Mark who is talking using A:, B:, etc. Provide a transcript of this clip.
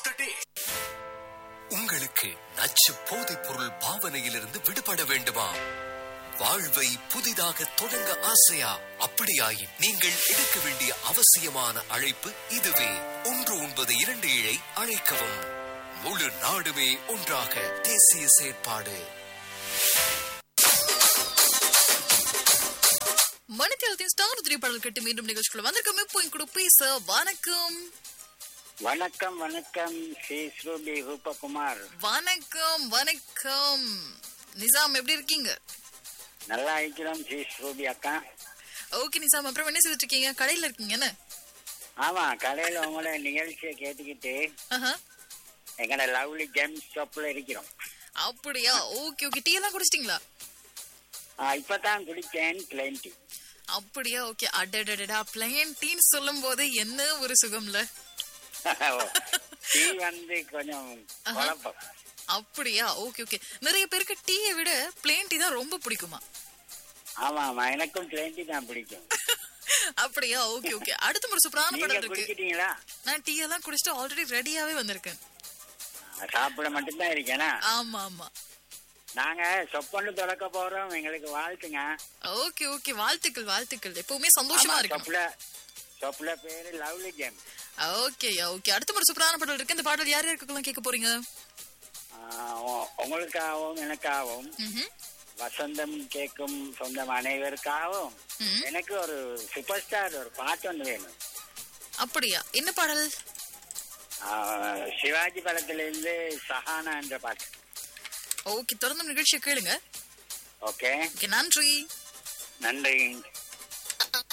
A: த டே உங்களுக்கு நச்சு போதைப் பொருள் பாவனையிலிருந்து விடுபட வேண்டுமா வாழ்வை புதிதாக தொடங்க ஆசையா அப்படியாயின் நீங்கள் எடுக்க வேண்டிய அவசியமான அழைப்பு இதுவே ஒன்று ஒன்பது இரண்டு ஏழை அழைக்கவும் முழு நாடுமே ஒன்றாக தேசிய செயற்பாடு
B: மணித்தேலத்தின் ஸ்டார் உதிரி பாடல் கட்டு மீண்டும் நிகழ்ச்சிக்குள்ள வந்திருக்கோம் இப்போ என் கூட பேச வணக்கம்
C: வணக்கம் வணக்கம் ஸ்ரீ ஸ்ரூபி ரூபகுமார்
B: வணக்கம் வணக்கம் நிசாம் எப்படி இருக்கீங்க
C: நல்லா இருக்கிறோம் ஸ்ரீ ஸ்ரூபி அக்கா
B: ஓகே நிசாம் அப்புறம் என்ன செய்துட்டு இருக்கீங்க கடையில இருக்கீங்க என்ன
C: ஆமா கடையில உங்களோட நிகழ்ச்சியை கேட்டுக்கிட்டு
B: ஆஹா.
C: எங்கட லவ்லி ஜெம்ஸ் ஷாப்ல இருக்கிறோம்
B: அப்படியா ஓகே ஓகே டீ எல்லாம் குடிச்சிட்டீங்களா
C: ஆ, இப்பதான் குடிச்சேன் பிளேன் டீ
B: அப்படியா ஓகே அடடடடா பிளைன் டீன்னு சொல்லும் போது என்ன ஒரு சுகம்ல
C: டீ வந்து கொஞ்சம் குழப்பம்
B: அப்படியா ஓகே ஓகே நிறைய பேருக்கு டீயை விட பிளேன் டீ தான் ரொம்ப பிடிக்குமா
C: ஆமா ஆமா எனக்கும் பிளேன் டீ தான் பிடிக்கும்
B: அப்படியா ஓகே ஓகே அடுத்த ஒரு சூப்பரான
C: நீங்க
B: படம் இருக்கு
C: குடிச்சிட்டீங்களா
B: நான் டீ எல்லாம் குடிச்சிட்டு ஆல்ரெடி ரெடியாவே வந்திருக்கேன்
C: சாப்பிட மட்டும்தான் இருக்கேனா
B: ஆமா ஆமா
C: நாங்க சொப்பொண்டு திறக்க போறோம் எங்களுக்கு வாழ்த்துங்க
B: ஓகே ஓகே வாழ்த்துக்கள் வாழ்த்துக்கள் எப்பவுமே சந்தோஷமா
C: ஆமா,
B: இருக்கணும்
C: சொப்புல சொப்புல பேரு லவ்லி ஜெம்
B: ஓகே ஓகே அடுத்த ஒரு சூப்பரான பாடல் இருக்கு இந்த பாடல் யார் யாருக்கெல்லாம் கேட்க போறீங்க
C: உங்களுக்காகவும் எனக்காகவும்
B: ம்ஹும்.
C: வசந்தம் கேட்கும் சொந்தம் அனைவருக்காகவும்
B: ம்.
C: எனக்கு ஒரு சூப்பர் ஸ்டார் ஒரு பாட்டு ஒன்று வேணும்
B: அப்படியா என்ன பாடல்
C: ஆ, சிவாஜி படத்திலிருந்து சஹானா என்ற பாட்டு
B: ஓகே தொடர்ந்து நிகழ்ச்சியை கேளுங்க
C: ஓகே
B: ஓகே நன்றி
C: நன்றி